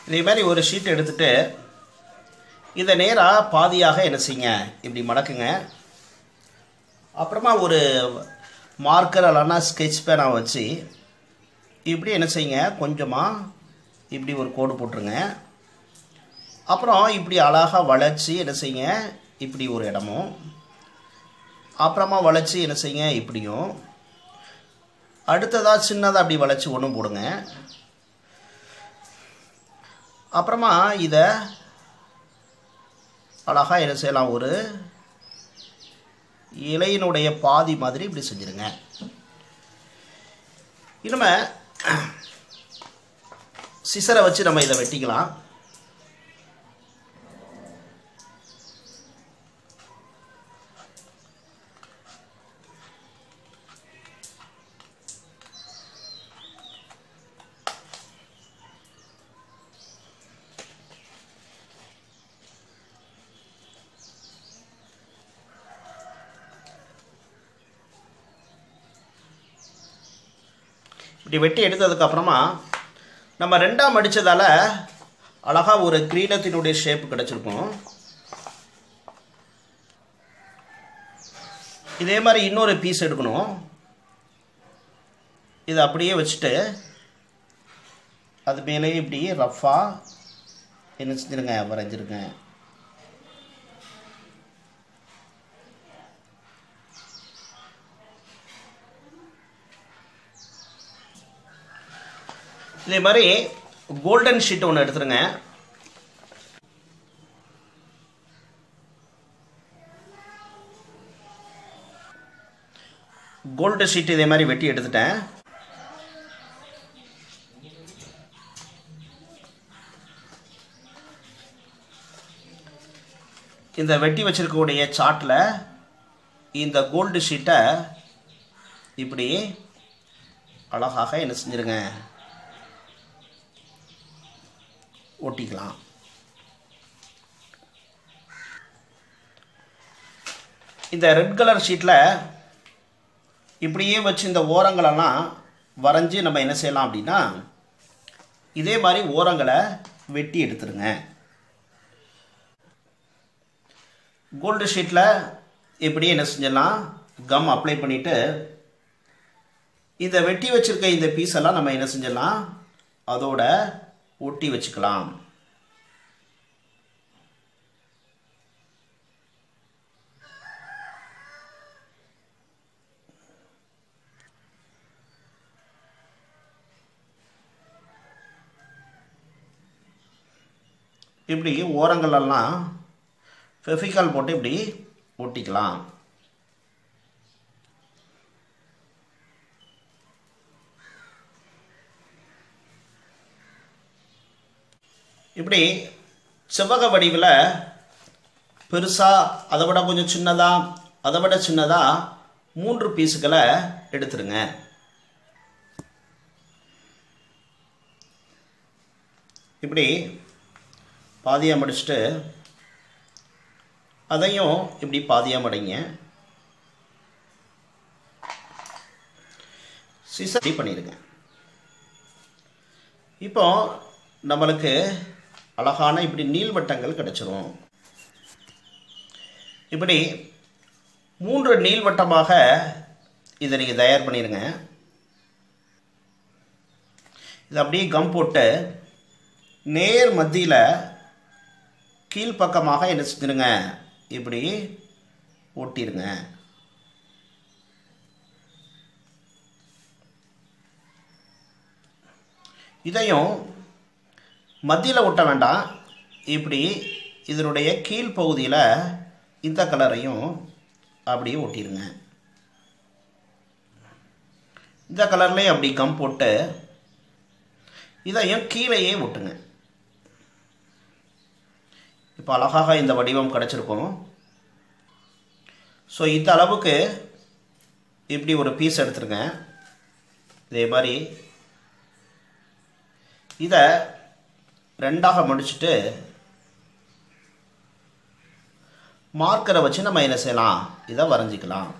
இதே மாதிரி ஒரு ஷீட் எடுத்துட்டு இதை நேராக பாதியாக என்ன செய்யுங்க இப்படி மடக்குங்க அப்புறமா ஒரு மார்க்கர் இல்லைன்னா ஸ்கெட்ச் பேனா வச்சு இப்படி என்ன செய்யுங்க கொஞ்சமாக இப்படி ஒரு கோடு போட்டுருங்க அப்புறம் இப்படி அழகாக வளைச்சி என்ன செய்யுங்க இப்படி ஒரு இடமும் அப்புறமா வளைச்சி என்ன செய்யுங்க இப்படியும் அடுத்ததாக சின்னதாக அப்படி வளைச்சி ஒன்றும் போடுங்க அப்புறமா இதை அழகாக என்ன செய்யலாம் ஒரு இலையினுடைய பாதி மாதிரி இப்படி செஞ்சுருங்க இனிம சிசரை வச்சு நம்ம இதை வெட்டிக்கலாம் இப்படி வெட்டி எடுத்ததுக்கப்புறமா நம்ம ரெண்டாம் அடித்ததால் அழகாக ஒரு கிரீடத்தினுடைய ஷேப் கிடச்சிருக்கும் இதே மாதிரி இன்னொரு பீஸ் எடுக்கணும் இதை அப்படியே வச்சுட்டு அது மேலே இப்படி ரஃப்பாக என்ன செஞ்சிருங்க வரைஞ்சிருங்க இதே மாதிரி கோல்டன் ஷீட் ஒன்று எடுத்துருங்க கோல்டு ஷீட் இதே மாதிரி வெட்டி எடுத்துட்டேன் இந்த வெட்டி வச்சிருக்கக்கூடிய சார்ட்டில் இந்த கோல்டு ஷீட்டை இப்படி அழகாக என்ன செஞ்சிருங்க ஒட்டிக்கலாம் இந்த ரெட் கலர் ஷீட்டில் இப்படியே வச்சு இந்த ஓரங்களெல்லாம் வரைஞ்சி நம்ம என்ன செய்யலாம் அப்படின்னா இதே மாதிரி ஓரங்களை வெட்டி எடுத்துருங்க கோல்டு ஷீட்டில் இப்படி என்ன செஞ்சிடலாம் கம் அப்ளை பண்ணிவிட்டு இந்த வெட்டி வச்சுருக்க இந்த பீஸ் எல்லாம் நம்ம என்ன செஞ்சிடலாம் அதோட ஒட்டி வச்சுக்கலாம் இப்படி ஓரங்களெல்லாம் ஃபெஃபிகால் போட்டு இப்படி ஒட்டிக்கலாம் இப்படி செவ்வக வடிவில் பெருசாக அதை விட கொஞ்சம் சின்னதாக அதை விட சின்னதாக மூன்று பீஸுகளை எடுத்துருங்க இப்படி பாதியாக மடிச்சுட்டு அதையும் இப்படி பாதியாக மடிங்க சிசரி பண்ணிடுங்க இப்போ நம்மளுக்கு அழகான இப்படி நீள்வட்டங்கள் கிடச்சிரும் இப்படி மூன்று நீள்வட்டமாக இதை நீங்கள் தயார் பண்ணிடுங்க இது அப்படியே கம் போட்டு நேர் மத்தியில் கீழ்ப்பக்கமாக என்ன செஞ்சிருங்க இப்படி ஒட்டிடுங்க இதையும் மத்தியில் ஒட்ட வேண்டாம் இப்படி இதனுடைய கீழ்ப்பகுதியில் இந்த கலரையும் அப்படியே ஒட்டிடுங்க இந்த கலர்லேயே அப்படி கம் போட்டு இதையும் கீழேயே ஒட்டுங்க இப்போ அழகாக இந்த வடிவம் கிடச்சிருக்கும் ஸோ இந்த அளவுக்கு இப்படி ஒரு பீஸ் எடுத்துருங்க இதே மாதிரி இதை ரெண்டாக முடிச்சுட்டு மார்க்கரை வச்சு நம்ம என்ன செய்யலாம் இதை வரைஞ்சிக்கலாம்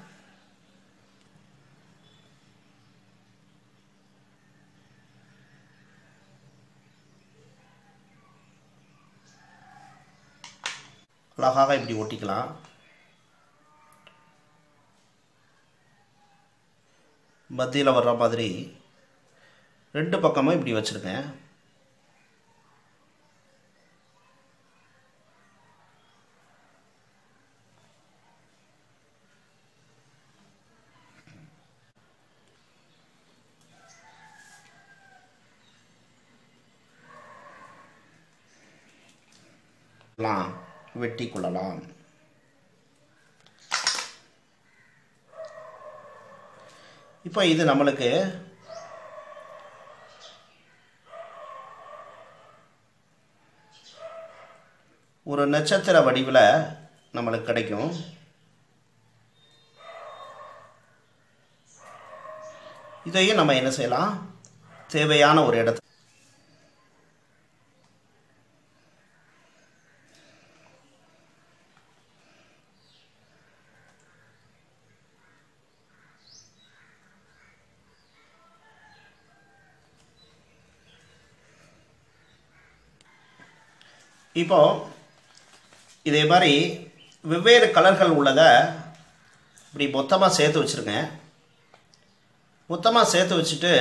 அழகாக இப்படி ஒட்டிக்கலாம் மத்தியில் வர்ற மாதிரி ரெண்டு பக்கமும் இப்படி வச்சுருக்கேன் லாம் வெட்டி கொள்ளலாம் இப்போ இது நம்மளுக்கு ஒரு நட்சத்திர வடிவில் நம்மளுக்கு கிடைக்கும் இதையும் நம்ம என்ன செய்யலாம் தேவையான ஒரு இடத்து இப்போ இதே மாதிரி வெவ்வேறு கலர்கள் உள்ளதை இப்படி மொத்தமாக சேர்த்து வச்சுருக்கேன் மொத்தமாக சேர்த்து வச்சுட்டு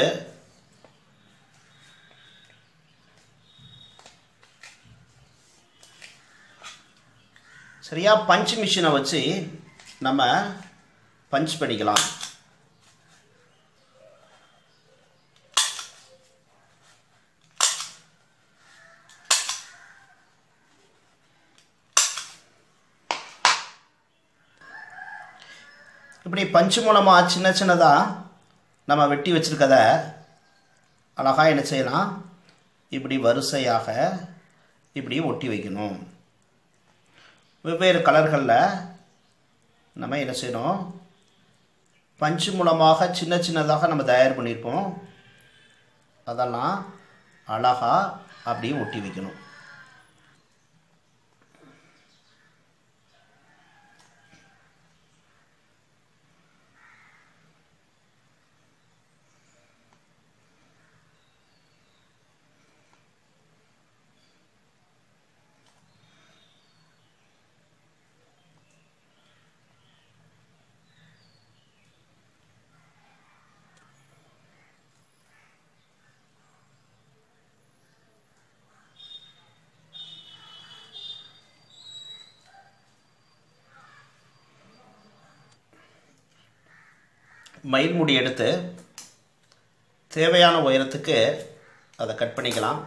சரியா பஞ்ச் மிஷினை வச்சு நம்ம பஞ்ச் பண்ணிக்கலாம் இப்படி பஞ்சு மூலமாக சின்ன சின்னதாக நம்ம வெட்டி வச்சுருக்கத அழகாக என்ன செய்யலாம் இப்படி வரிசையாக இப்படி ஒட்டி வைக்கணும் வெவ்வேறு கலர்களில் நம்ம என்ன செய்யணும் பஞ்சு மூலமாக சின்ன சின்னதாக நம்ம தயார் பண்ணியிருப்போம் அதெல்லாம் அழகாக அப்படியே ஒட்டி வைக்கணும் மயில் முடி எடுத்து தேவையான உயரத்துக்கு அதை கட் பண்ணிக்கலாம்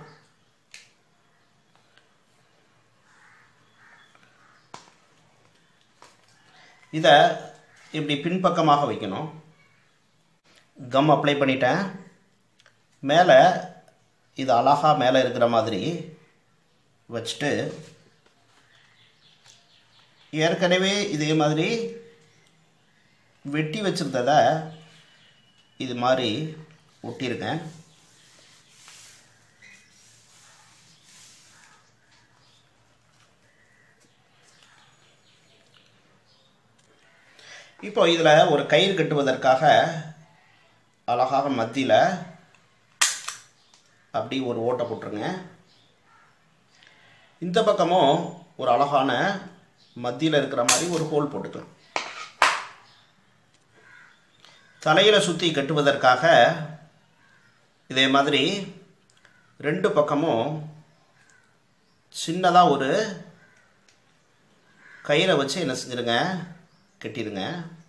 இதை இப்படி பின்பக்கமாக வைக்கணும் கம் அப்ளை பண்ணிட்டேன் மேலே இது அழகாக மேலே இருக்கிற மாதிரி வச்சுட்டு ஏற்கனவே இதே மாதிரி வெட்டி வச்சுருந்ததை இது மாதிரி ஒட்டியிருக்கேன் இப்போ இதில் ஒரு கயிறு கட்டுவதற்காக அழகாக மத்தியில் அப்படி ஒரு ஓட்டை போட்டுருங்க இந்த பக்கமும் ஒரு அழகான மத்தியில் இருக்கிற மாதிரி ஒரு ஹோல் போட்டுக்கலாம் தலையில் சுற்றி கட்டுவதற்காக இதே மாதிரி ரெண்டு பக்கமும் சின்னதாக ஒரு கயிறை வச்சு என்ன செஞ்சிருங்க கட்டிடுங்க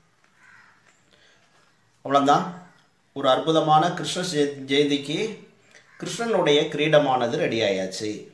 அவ்வளோதான் ஒரு அற்புதமான கிருஷ்ண ஜெய- ஜெயந்திக்கு கிருஷ்ணனுடைய கிரீடமானது ரெடி ஆயாச்சு